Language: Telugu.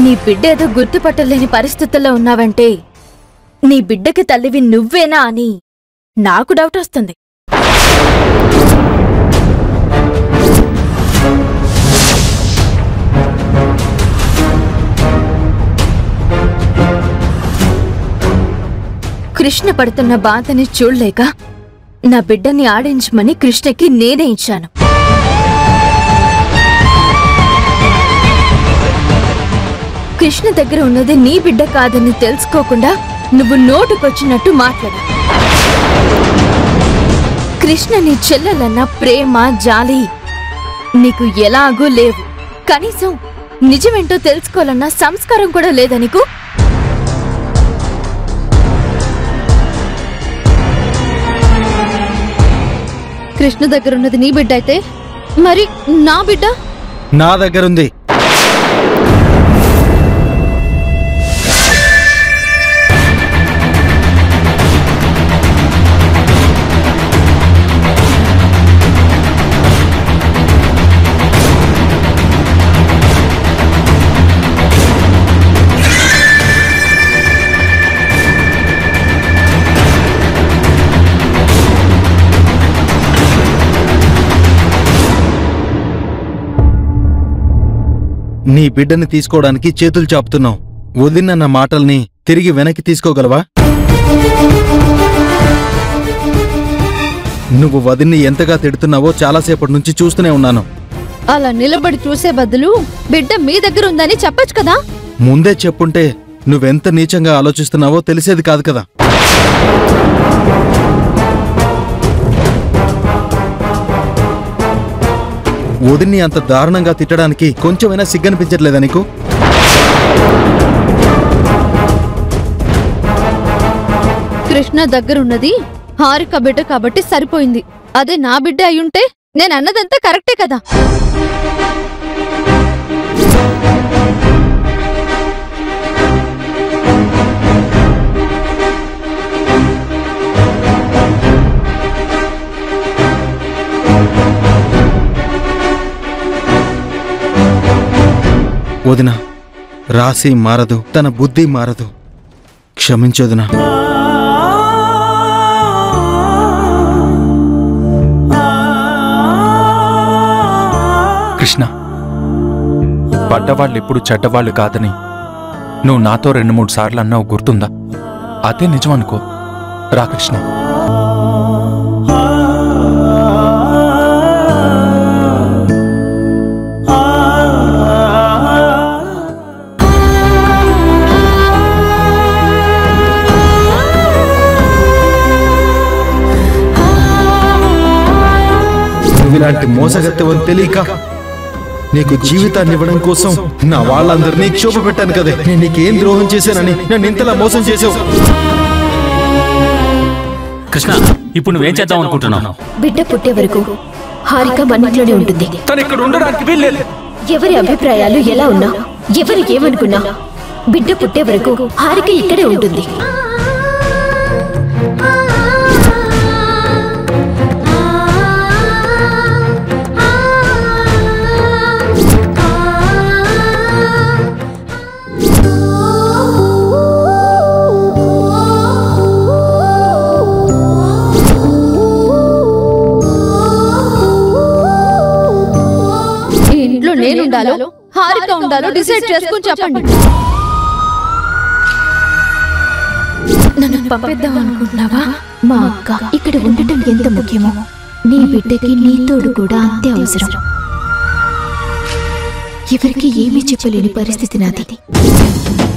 నీ బిడ్డ ఏదో గుర్తుపట్టలేని పరిస్థితుల్లో ఉన్నావంటే నీ బిడ్డకి తల్లివి నువ్వేనా అని నాకు డౌట్ వస్తుంది కృష్ణ పడుతున్న బాధని చూడలేక నా బిడ్డని ఆడించమని కృష్ణకి నేనే ఇచ్చాను కృష్ణ దగ్గర ఉన్నది నీ బిడ్డ కాదని తెలుసుకోకుండా నువ్వు నోటుకొచ్చినట్టు మాట్లాడా కృష్ణ నీ చెల్లెలన్న ప్రేమ జాలి నీకు ఎలాగూ లేవు కనీసం నిజమేంటో తెలుసుకోవాలన్న సంస్కారం కూడా లేదా నీకు కృష్ణ దగ్గర ఉన్నది నీ బిడ్డ అయితే మరి నా బిడ్డ నా దగ్గరుంది నీ బిడ్డని తీసుకోవడానికి చేతులు చాపుతున్నావు వదినన్న మాటల్ని తిరిగి వెనక్కి తీసుకోగలవా నువ్వు వదిన్ని ఎంతగా తిడుతున్నావో చాలాసేపటి నుంచి చూస్తూనే ఉన్నాను అలా నిలబడి చూసే బదులు బిడ్డ మీ దగ్గర ఉందని చెప్పొచ్చు కదా ముందే చెప్పుంటే నువ్వెంత నీచంగా ఆలోచిస్తున్నావో తెలిసేది కాదు కదా వదిన్ని అంత దారుణంగా తిట్టడానికి కొంచెమైనా సిగ్గనిపించట్లేదా నీకు కృష్ణ దగ్గర ఉన్నది హారిక బిడ్డ కాబట్టి సరిపోయింది అదే నా బిడ్డ అయ్యుంటే నేను అన్నదంతా కరెక్టే కదా వదిన రాసి మారదు తన బుద్ధి మారదు క్షమించొదినా కృష్ణ పడ్డవాళ్ళు ఎప్పుడు చెడ్డవాళ్ళు కాదని నువ్వు నాతో రెండు మూడు సార్లు అన్నావు గుర్తుందా అదే నిజం అనుకో రా కృష్ణ నువ్విలాంటి మోసగత్తెవని తెలియక నీకు జీవితాన్ని ఇవ్వడం కోసం నా వాళ్ళందరినీ క్షోభ పెట్టాను కదే నేను నీకేం ద్రోహం చేశానని నన్ను ఇంతలా మోసం చేసావు కృష్ణ ఇప్పుడు నువ్వేం చేద్దాం అనుకుంటున్నావు బిడ్డ పుట్టే వరకు హారిక మన్నింట్లోనే ఉంటుంది తను ఇక్కడ ఉండడానికి వీల్లేదు ఎవరి అభిప్రాయాలు ఎలా ఉన్నా ఎవరు ఏమనుకున్నా బిడ్డ పుట్టే వరకు హారిక ఇక్కడే ఉంటుంది ఈ ఇంట్లో నేను ఉండాలో హారిక ఉండాలో డిసైడ్ చేసుకుని చెప్పండి నన్ను పంపిద్దాం అనుకుంటున్నావా మా అక్క ఇక్కడ ఉండటం ఎంత ముఖ్యమో నీ బిడ్డకి నీ తోడు కూడా అంతే అవసరం ఎవరికి ఏమీ చెప్పలేని పరిస్థితి నాది